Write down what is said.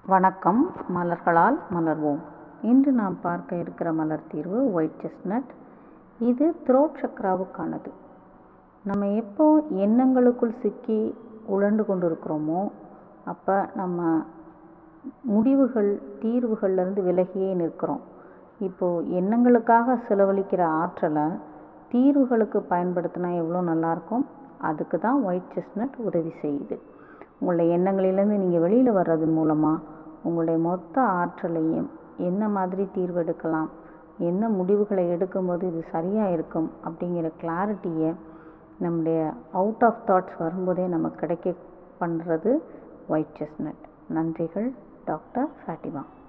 வணக்கம் மலர்களால் மலர்வோம் இன்று நாம் பார்க்க இருக்கிற மலர் தீர்வு ஒயிட் செஸ்னட் இது த்ரோட் சக்ராவுக்கானது நம்ம எப்போ எண்ணங்களுக்குள் சிக்கி உழண்டு கொண்டு இருக்கிறோமோ அப்போ நம்ம முடிவுகள் தீர்வுகள்லேருந்து விலகியே நிற்கிறோம் இப்போது எண்ணங்களுக்காக செலவழிக்கிற ஆற்றலை தீர்வுகளுக்கு பயன்படுத்தினா எவ்வளோ நல்லாயிருக்கும் அதுக்கு தான் ஒயிட் செஸ்னட் உதவி செய்யுது உங்களுடைய எண்ணங்களிலேருந்து நீங்கள் வெளியில் வர்றது மூலமாக உங்களுடைய மொத்த ஆற்றலையும் என்ன மாதிரி தீர்வு எடுக்கலாம் என்ன முடிவுகளை எடுக்கும்போது இது சரியாக இருக்கும் அப்படிங்கிற கிளாரிட்டியை நம்முடைய அவுட் ஆஃப் தாட்ஸ் வரும்போதே நமக்கு கிடைக்க பண்ணுறது ஒயிட் செஸ்னட் நன்றிகள் டாக்டர் ஃபேட்டிமா